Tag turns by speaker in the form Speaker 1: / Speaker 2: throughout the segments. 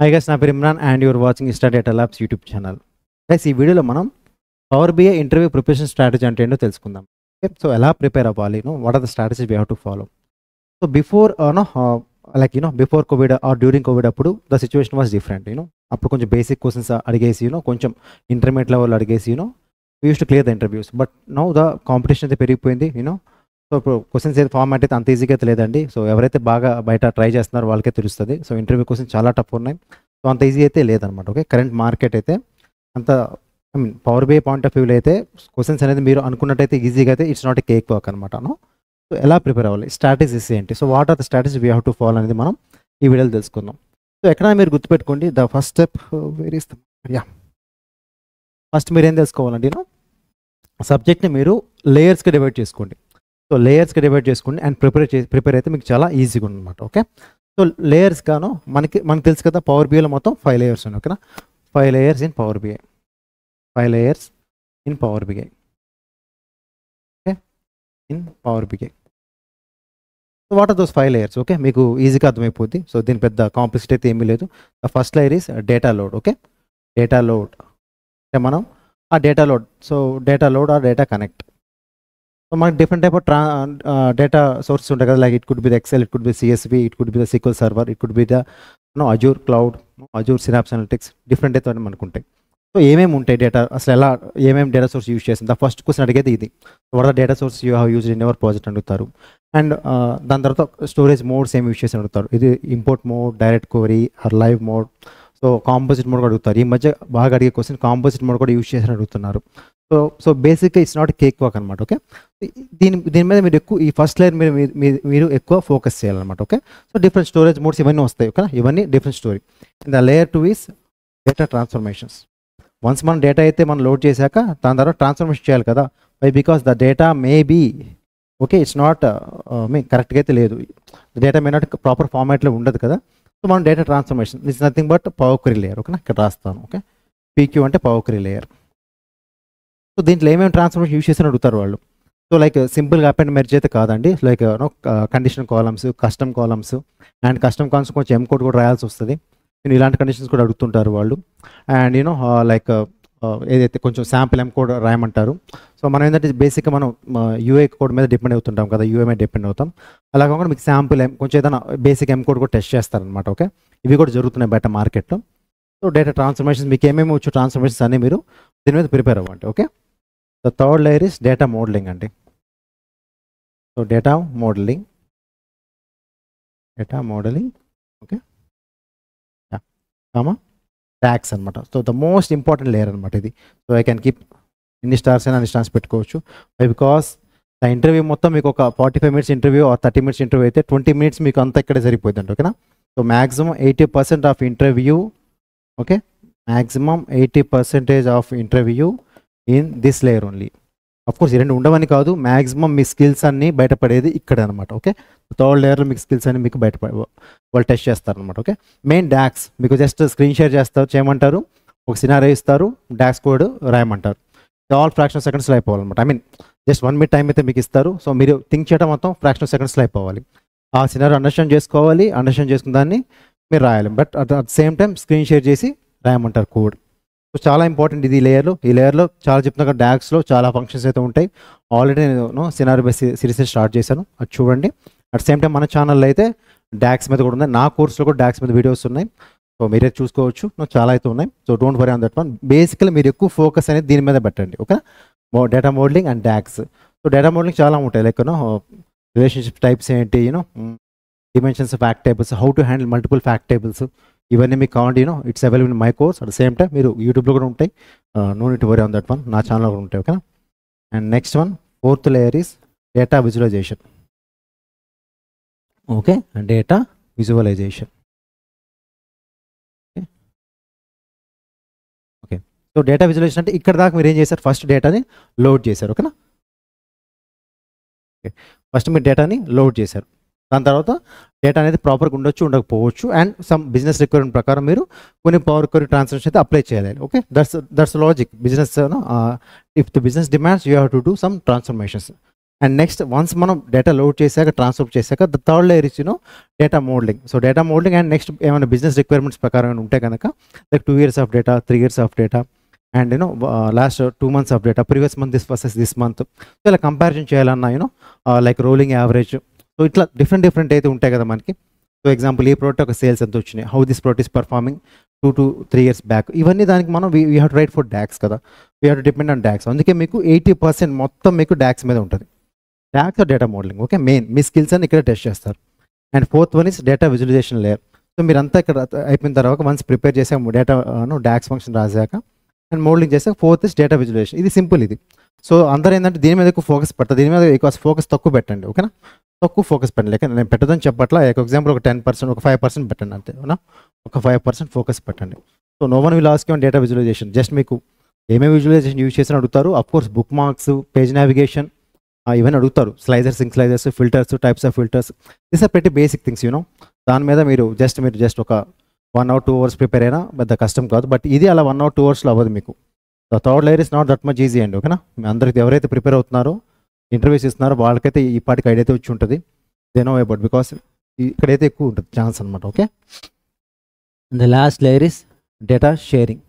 Speaker 1: high guys నా పేరు Imran and you're watching Insta Data Labs YouTube channel guys ఈ వీడియోలో మనం power BI interview preparation strategy అంటే ఏంటో తెలుసుకుందాం సో ఎలా ప్రిపేర్ అవ్వాలి no what are the strategy we have to follow so before no like you know before covid or during covid అప్పుడు the situation was different you know అప్పుడు కొంచెం basic questions అడిగేసి you know కొంచెం ఇంటర్మీడియట్ లెవెల్ అడిగేసి you know used to clear the interviews but now the competition అయితే పెరిగిపోయింది you know so ఇప్పుడు questions అయితే ఫార్మాట్ అయితే అంత ఈజీగా అయితే లేదండి సో ఎవరైతే బాగా బయట ట్రై చేస్తున్నారో వాళ్ళకే తెలుస్తుంది సో ఇంటర్వ్యూ క్వశ్చన్ చాలా టఫ్ ఉన్నాయి సో అంత ఈజీ అయితే లేదనమాట ఓకే కరెంట్ మార్కెట్ అయితే అంత I mean power BI point of వ్యూలో అయితే క్వశ్చన్స్ అనేది మీరు అనుకున్నట్టయితే ఈజీగా అయితే it's not a cake work అనమాట సో ఎలా ప్రిపేర్ అవ్వాలి స్ట్రాటజీస్ ఏంటి so what are the strategy we have to follow అనేది మనం ఈ వీడియోలో తెలుసుకుందాం సో ఎక్కడ మీరు గుర్తుపెట్టుకోండి the first step where is yeah first మీరు ఏం తెలుసుకోవాలండి యూనో సబ్జెక్ట్ని మీరు లేయర్స్కి డివైడ్ చేసుకోండి సో లేయర్స్కి డివైడ్ చేసుకోండి అండ్ ప్రిపేర్ చేసి ప్రిపేర్ అయితే మీకు చాలా ఈజీగా ఉందన్నమాట ఓకే సో లేయర్స్ గాను మనకి మనకు తెలుసు కదా పవర్ బిఐలో మొత్తం ఫైవ్ లేయర్స్ ఉన్నాయి ఓకేనా five layers in power BI five layers in power BI okay in power BI so what are those five layers okay మీకు ఈజీగా అర్థమైపోద్ది సో దీని పెద్ద కాంప్లెక్సిటీ అయితే ఏమీ లేదు the first layer is data load okay data load అంటే మనం ఆ data load so data load or data connect so మనకి డిఫరెంట్ టైప్ ఆఫ్ ట్రా డేటా సోర్సెస్ ఉంటాయి కదా like it could be the Excel it could be CSV it could be the SQL server it could be the no Azure cloud Azure Synapse analytics different అయితే మనకు ఉంటాయి so ఏమేమి ఉంటాయి data అసలు ఎలా ఏమేమి డేటా సోర్స్ యూజ్ చేసింది the first question అడిగేది ఇది what the data source you have use in ever project అడుగుతారు అండ్ దాని తర్వాత స్టోరేజ్ మోడ్స్ ఏమి యూజ్ చేసి అడుగుతారు ఇది import mode direct query or live mode so composite mode కూడా అడుగుతారు ఈ మధ్య బాగా అడిగే క్వశ్చన్ కాంపోజిట్ మోడ్ కూడా యూజ్ చేసి అడుగుతున్నారు సో సో బేసిక్గా ఇట్స్ నాట్ కేక్ వర్క్ అనమాట ఓకే దీని దీని మీద మీరు ఎక్కువ ఈ ఫస్ట్ లేయర్ మీరు మీరు- మీరు ఎక్కువ ఫోకస్ చేయాలన్నమాట okay so different storage modes ఇవన్నీ వస్తాయి ఓకే ఇవన్నీ different story the layer two is data transformations once మనం డేటా అయితే మనం లోడ్ చేశాక దాని తర్వాత ట్రాన్స్ఫర్మేషన్ చేయాలి కదా why because the data may be okay it's not మీ కరెక్ట్గా అయితే లేదు డేటా మే నాట్ ప్రాపర్ ఫార్మాట్లో ఉండదు కదా సో మనం data transformation it's nothing but power query layer ఓకేనా ఇక్కడ రాస్తాను ఓకే పీక్యూ అంటే పవర్ క్రీ లేయర్ సో దీంట్లో ఏమేమి ట్రాన్స్ఫర్మేషన్ యూస్ చేసి అడుగుతారు వాళ్ళు సో లైక్ సింపుల్గా అప్ అండ్ మెర్జ్ అయితే కాదండి like no condition columns custom columns and custom columns కొంచెం ఎం కోడ్ కూడా రాయాల్సి వస్తుంది నేను ఇలాంటి కండిషన్స్ కూడా అడుగుతుంటారు వాళ్ళు అండ్ యూనో లైక్ ఏదైతే కొంచెం శాంపుల్ ఎం కోడ్ రాయమంటారు సో మనం ఏంటంటే బేసిక్గా మనం యూఏ కోడ్ మీద డిపెండ్ అవుతుంటాం కదా యూఏ మీద డిపెండ్ అవుతాం అలా కాకుండా మీకు శాంపుల్ ఎం కొంచెం ఏదైనా బేసిక్ ఎం కోడ్ కూడా టెస్ట్ చేస్తారనమాట ఓకే ఇవి కూడా జరుగుతున్నాయి బయట మార్కెట్లో సో డేటా ట్రాన్స్ఫర్మేషన్స్ మీకు ఏమేమి వచ్చు ట్రాన్స్ఫర్మేషన్స్ అన్నీ మీరు దీని మీద ప్రిపేర్ అవ్వండి okay the third layer is data modeling అండి so data modeling data modeling okay comma DAX అనమాట so the most important layer అనమాట ఇది సో ఐ క్యాన్ కీప్ ఎన్ని స్టార్స్ అయినా అన్ని స్టార్స్ పెట్టుకోవచ్చు బికాస్ ద ఇంటర్వ్యూ మొత్తం మీకు ఒక forty five minutes interview or thirty minutes interview అయితే ట్వంటీ మినిట్స్ మీకు అంతా ఇక్కడే సరిపోతుంది ఓకేనా so maximum eighty percent of interview okay maximum eighty percentage of interview in this layer only of course ఈ రెండు ఉండవని కాదు మ్యాక్సిమం మీ స్కిల్స్ అన్ని బయటపడేది ఇక్కడ అనమాట ఓకే థర్డ్ లేయర్లో మీకు స్కిల్స్ అన్ని మీకు బయట వాళ్ళు టెస్ట్ చేస్తారనమాట ఓకే మెయిన్ డాక్స్ మీకు జస్ట్ స్క్రీన్ షేర్ చేస్తారు చేయమంటారు ఒక సినారీ ఇస్తారు డాక్స్ కోడ్ రాయమంటారు ఆల్ ఫ్రాక్షన్ సెకండ్స్లో అయిపోవాలన్నమాట I mean just one minute time అయితే మీకు ఇస్తారు సో మీరు థింక్ చేయడం మొత్తం ఫ్రాక్షన్ సెకండ్స్లో అయిపోవాలి ఆ సినారీ అండర్స్టాండ్ చేసుకోవాలి అండర్స్టాండ్ చేసుకున్న దాన్ని మీరు రాయాలి but at at same time screen share చేసి రాయమంటారు కోడ్ సో చాలా ఇంపార్టెంట్ ఇది ఈ లేయర్లో ఈ లేయర్లో చాలా చెప్తున్నా డాక్స్లో చాలా ఫంక్షన్స్ అయితే ఉంటాయి ఆల్రెడీ నేను సినారీ బేస్ సిరీస్ స్టార్ట్ చేశాను అది చూడండి అట్ సేమ్ టైం మన ఛానల్లో అయితే డాక్స్ మీద కూడా ఉన్నాయి నా కోర్సులో కూడా డాక్స్ మీద వీడియోస్ ఉన్నాయి సో మీరే చూసుకోవచ్చు చాలా అయితే ఉన్నాయి so don't worry on that one basically మీరు ఎక్కువ ఫోకస్ అనేది దీని మీద పెట్టండి okay data modeling and DAX so data modeling చాలా ఉంటాయి లైక్ యూనో రిలేషన్షిప్ టైప్స్ ఏంటి you know dimensions fact tables how to handle multiple fact tables ఇవన్నీ మీకు కావాలంటే you know it's available in my course at the same time మీరు యూట్యూబ్లో కూడా ఉంటాయి no need worry on that one నా ఛానల్లో కూడా ఉంటాయి ఓకేనా and next one fourth layer is data visualization okay data visualization okay so data visualization అంటే ఇక్కడ దాకా మీరు ఏం చేశారు ఫస్ట్ డేటాని లోడ్ చేశారు ఓకేనా ఓకే ఫస్ట్ మీరు డేటాని లోడ్ చేశారు దాని తర్వాత డేటా అనేది ప్రాపర్గా ఉండొచ్చు ఉండకపోవచ్చు అండ్ సమ్ బిజినెస్ రిక్వైర్మెంట్ ప్రకారం మీరు కొన్ని పవర్ క్వరీ ట్రాన్సాక్షన్ అయితే అప్లై చేయాలి okay that's that's logic business if the business demands you have to do some transformations and next once మనం డేటా లోడ్ చేశాక ట్రాన్స్ఫర్ చేశాక ద థర్డ్ లేయర్ ఇచ్చినో data modeling so data modeling and next ఏమైనా business requirements ప్రకారం ఏమైనా ఉంటే కనుక like two years of data three years of data and you know last two months of data previous month this versus this month so ఇలా comparison చేయాలన్నా you know like rolling average so ఇట్లా different different అయితే ఉంటాయి కదా మనకి so example ఈ product ఒక sales ఎంత వచ్చినాయి how this product is performing two to three years back ఇవన్నీ దానికి మనం we have to write for DAX కదా we have to depend on DAX అందుకే మీకు ఎయిటీ పర్సెంట్ మొత్తం మీకు డాక్స్ మీద ఉంటుంది DAX or data modeling okay main me skills అని ఇక్కడ టెస్ట్ చేస్తారు and fourth one is data visualization layer so మీరంతా ఇక్కడ అయిపోయిన తర్వాత వన్స్ ప్రిపేర్ చేసాక డేటా డాక్స్ ఫంక్షన్ రాసాక అండ్ మోడలింగ్ చేసాక ఫోర్త్ ఇస్ డేటా విజువలైజేషన్ ఇది సింపుల్ ఇది సో అందరూ ఏంటంటే దీని మీద ఎక్కువ ఫోకస్ పెట్టారు దీని మీద ఎక్కువ ఫోకస్ తక్కువ పెట్టండి ఓకేనా తక్కువ ఫోకస్ పెట్టండి లేక నేను పెట్టదని చెప్పట్లా ఒక ఎగ్జాంపుల్ ఒక టెన్ పర్సెంట్ ఒక ఫైవ్ పర్సెంట్ పెట్టండి అంతే అవునా ఒక ఫైవ్ పర్సెంట్ ఫోకస్ పెట్టండి so no one will ask on data visualization just మీకు ఏమేమి విజువలైజేషన్ యూజ్ చేసిన అడుగుతారు of course bookmarks page navigation ఇవన్నీ అడుగుతారు slicers sync slicers filters types of filters this are pretty basic things you know దాని మీద మీరు జస్ట్ మీరు జస్ట్ ఒక one hour two hours prepare అయినా పెద్ద కష్టం కాదు బట్ ఇది అలా వన్ అవర్ టూ అవర్స్లో అవ్వదు మీకు the third layer is not that much easy అండి ఓకేనా మీ అందరికి ఎవరైతే ప్రిపేర్ అవుతున్నారో ఇంటర్వ్యూస్ ఇస్తున్నారో వాళ్ళకైతే ఈ పాటికి ఐడియా అయితే వచ్చి ఉంటుంది దే నో అబౌట్ బికాస్ ఇక్కడైతే ఎక్కువ ఉంటుంది ఛాన్స్ అనమాట okay the last layer is data sharing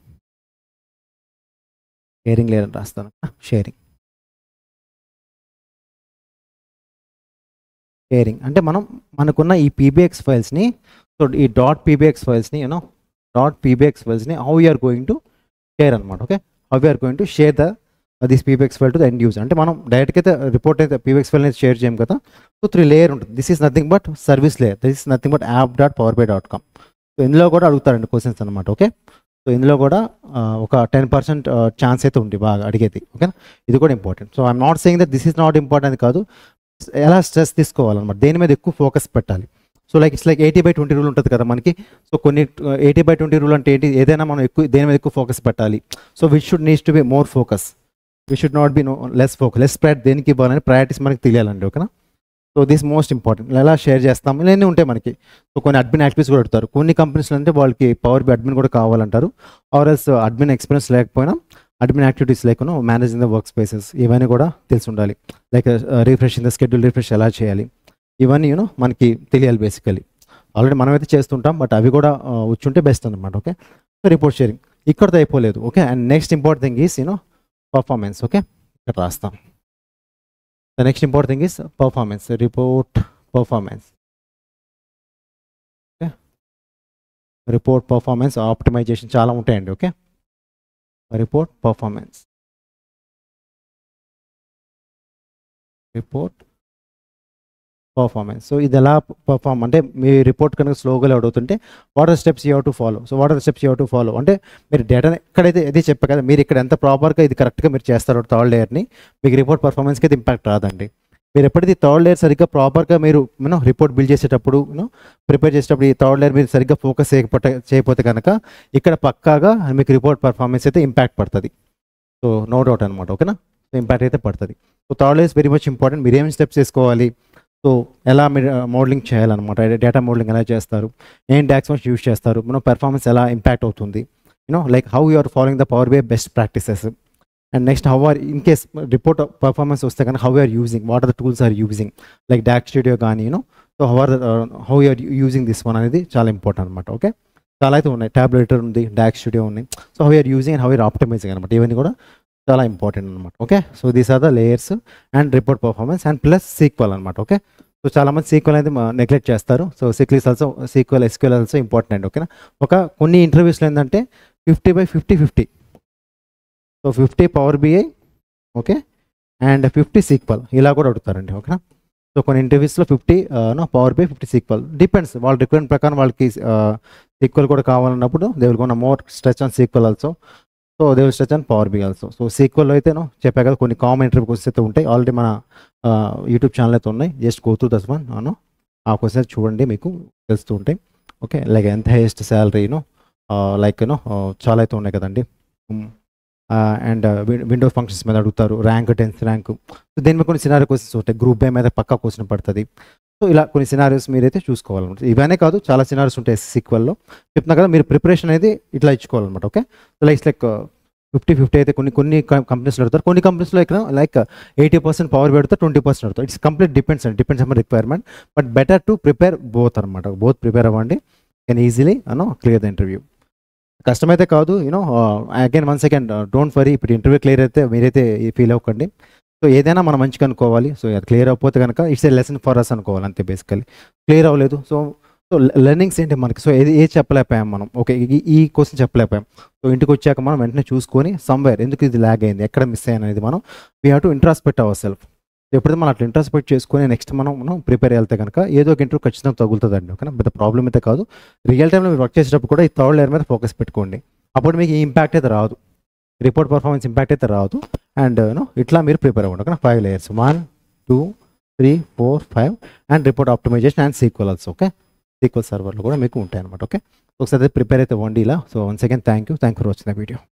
Speaker 1: sharing layer అని రాస్తాను షేరింగ్ షేరింగ్ అంటే మనం మనకున్న ఈ పీబీఎక్స్ ఫైల్స్ని సో ఈ డాట్ పీబీఎక్స్ ఫైల్స్ని యూనో డాట్ పీబీఎక్స్ ఫైల్స్ని how you're going to share అనమాట okay how you're going to share the this PBIX file to the end user అంటే మనం డైరెక్ట్గా అయితే రిపోర్ట్ అయితే పీబీఎక్స్ ఫైల్ అయితే షేర్ చేయం కదా సో త్రీ లేయర్ ఉంటుంది this is nothing but service layer this is nothing but app dot power BI dot com so ఇందులో కూడా అడుగుతారండి క్వశ్చన్స్ అనమాట ఓకే సో ఇందులో కూడా ఆ, ఒక టెన్ పర్సెంట్ ఛాన్స్ అయితే ఉంది బాగా అడిగేది ఓకేనా ఇది కూడా important so I'm not saying that this is not important కాదు ఎలా స్ట్రెస్ తీసుకోవాలన్నమాట దేని మీద ఎక్కువ ఫోకస్ పెట్టాలి so like it's like eighty by twenty rule ఉంటుంది కదా మనకి సో కొన్ని ఎయిటీ బై ట్వంటీ రూల్ అంటే ఏంటి ఏదైనా మనం ఎక్కువ దేని మీద ఎక్కువ ఫోకస్ పెట్టాలి so which should needs to be more focus we should not be no less focus less spread దేనికి ఇవ్వాలని ప్రయారిటీస్ మనకి తెలియాలండి ఓకేనా సో దిస్ మోస్ట్ ఇంపార్టెంట్ ఎలా షేర్ చేస్తాం ఇవన్నీ ఉంటాయి మనకి సో కొన్ని అడ్మిన్ యాక్టివిటీస్ కూడా అడుగుతారు కొన్ని కంపెనీస్లో అంటే వాళ్ళకి పవర్ బి అడ్మిన్ కూడా కావాలంటారు ఆర్ఎస్ అడ్మిన్ ఎక్స్పీరియన్స్ లేకపోయినా అడ్మిన్ యాక్టివిటీస్ లేకున్నా మేనేజింగ్ ద వర్క్ స్పేసెస్ ఇవన్నీ కూడా తెలిసి ఉండాలి like refreshing the schedule refresh ఎలా చేయాలి ఇవన్నీ యూనో మనకి తెలియాలి బేసికలీ ఆల్రెడీ మనమైతే చేస్తుంటాం బట్ అవి కూడా uh, వచ్చుంటే బెస్ట్ అనమాట ఓకే సో రిపోర్ట్ షేరింగ్ ఇక్కడతో అయిపోలేదు okay and next important thing is you know performance okay ఇక్కడ రాస్తాం the next important thing is performance report performance okay report performance optimization చాలా ఉంటాయండి okay report performance report performance so ఇది ఎలా perform అంటే మీ report కనుక స్లోగా లోడ్ అవుతుంటే what are steps you to follow so what are steps you to follow అంటే మీరు డేటా ఎక్కడైతే ఇది చెప్పా కదా మీరు ఇక్కడ ఎంత ప్రాపర్గా ఇది కరెక్ట్గా మీరు చేస్తారో థర్డ్ లేయర్ని మీకు రిపోర్ట్ పర్ఫార్మెన్స్కి అయితే ఇంపాక్ట్ రాదండి మీరు ఎప్పుడైతే థర్డ్ లేయర్ సరిగ్గా ప్రాపర్గా మీరు యూనో రిపోర్ట్ బిల్డ్ చేసేటప్పుడు యూనో ప్రిపేర్ చేసేటప్పుడు ఈ థర్డ్ లేయర్ మీరు సరిగ్గా ఫోకస్ చేయకపోతే చేయకపోతే కనుక ఇక్కడ పక్కాగా మీకు రిపోర్ట్ పర్ఫార్మెన్స్ అయితే ఇంపాక్ట్ పడుతుంది సో నో డౌట్ అనమాట ఓకేనా సో ఇంపాక్ట్ అయితే పడుతుంది so third layers very much important మీరు ఏం స్టెప్స్ తీసుకోవాలి సో ఎలా మీరు మోడలింగ్ చేయాలన్నమాట డేటా మోడలింగ్ ఎలా చేస్తారు ఏం డాక్స్ ఫంక్షన్ యూస్ చేస్తారు మనం పెర్ఫార్మెన్స్ ఎలా ఇంపాక్ట్ అవుతుంది you know like how you are following the power BI best practices and next how are in case report performance వస్తే కానీ how are using what are the tools are using like DAX studio కానీ you know so how are how are using this one అనేది చాలా important అనమాట okay చాలా అయితే ఉన్నాయి ట్యాబ్లెటర్ ఉంది డాక్ స్టూడియో ఉంది so how are using and how are optimizing అనమాట ఇవన్నీ కూడా చాలా ఇంపార్టెంట్ అనమాట okay so these are the layers and report performance and plus SQL అనమాట ఓకే సో చాలా మంది సీక్వల్ అనేది నెగ్లెక్ట్ చేస్తారు so SQLs also SQL SQL also important అండి ఓకేనా ఒక కొన్ని ఇంటర్వ్యూస్లో ఏంటంటే fifty by fifty fifty so fifty power BI okay and fifty SQL ఇలా కూడా అడుగుతారండి ఓకేనా సో కొన్ని ఇంటర్వ్యూస్లో fifty no power BI fifty SQL depends వాళ్ళ రిక్వైర్మెంట్ ప్రకారం వాళ్ళకి సీక్వల్ కూడా కావాలన్నప్పుడు they will gone more stretch on SQL also so they will stretch on power BI also so SQL అయితేనో చెప్పా కదా కొన్ని కామన్ ఇంటర్వ్యూ క్వశ్చన్స్ అయితే ఉంటాయి ఆల్రెడీ మన యూట్యూబ్ ఛానల్ అయితే ఉన్నాయి just go through this one అను ఆ క్వశ్చన్స్ చూడండి మీకు తెలుస్తూ ఉంటాయి ఓకే లైక్ ఎంత హైయెస్ట్ శాలరీను లైక్ యూనో చాలా అయితే ఉన్నాయి కదండి అండ్ విండో ఫంక్షన్స్ మీద అడుగుతారు ర్యాంక్ టెన్త్ ర్యాంక్ సో దీని మీద కొన్ని సినారీ క్వశ్చన్స్ ఉంటాయి గ్రూప్ బై మీద పక్కా క్వశ్చన్ పడుతుంది సో ఇలా కొన్ని సినారీస్ మీరైతే చూసుకోవాలన్నమాట ఇవన్నీ కాదు చాలా సినారీస్ ఉంటాయి సీక్వెల్లో చెప్తున్నా కదా మీరు ప్రిపరేషన్ అనేది ఇట్లా ఇచ్చుకోవాలన్నమాట okay like like fifty fifty అయితే కొన్ని కొన్ని కంపెనీస్లో పెడతారు కొన్ని కంపెనీస్లో ఇక్కడ లైక్ ఎయిటీ పర్సెంట్ పవర్ పెడతారు ట్వంటీ పర్సెంట్ పెడతారు ఇట్స్ కంప్లీట్ డిపెండ్స్ అండి డిపెండ్స్ అమ్మ requirement but better to prepare both అనమాట బోత్ ప్రిపేర్ అవ్వండి కెన్ ఈజీలీ అనో క్లియర్ ద ఇంటర్వ్యూ కష్టమైతే కాదు you know again one second don't worry ఇప్పుడు ఇంటర్వ్యూ క్లియర్ అయితే మీరైతే ఫీల్ అవ్వకండి సో ఏదైనా మనం మంచిగా అనుకోవాలి సో అది క్లియర్ అవ్వకపోతే కనుక it's a lesson for us అనుకోవాలి అంతే బేసికలీ క్లియర్ అవ్వలేదు సో సో లెర్నింగ్స్ ఏంటి మనకి సో ఏది ఏది చెప్పలేకపోయాం మనం ఓకే ఈ క్వశ్చన్ చెప్పలేకపోయాం సో ఇంటికి వచ్చాక మనం వెంటనే చూసుకొని సమ్వేర్ ఎందుకు ఇది ల్యాగ్ అయింది ఎక్కడ మిస్ అయ్యాను అనేది మనం we have to introspect our self ఎప్పుడైతే మనం అట్లా ఇంట్రాస్పెక్ట్ చేసుకొని నెక్స్ట్ మనం మనం ప్రిపేర్ వెళ్తే కనుక ఏదో ఒక ఇంటర్వ్యూ ఖచ్చితంగా తగులుతుందండి ఓకేనా పెద్ద ప్రాబ్లం అయితే కాదు రియల్ టైంలో మీరు వర్క్ చేసేటప్పుడు కూడా ఈ థర్డ్ లేయర్ మీద ఫోకస్ పెట్టుకోండి అప్పుడు మీకు ఈ ఇంపాక్ట్ అయితే రాదు రిపోర్ట్ పర్ఫార్మెన్స్ ఇంపాక్ట్ అయితే రాదు అండ్ యూనో ఇట్లా మీరు ప్రిపేర్ అవ్వండి okay five layers one two three four five and report optimization and SQL also okay SQL సర్వర్లు కూడా మీకు ఉంటాయి అనమాట ఓకే ఒకసారి ప్రిపేర్ అయితే అవ్వండి ఇలా so once again thank you thank for watching the video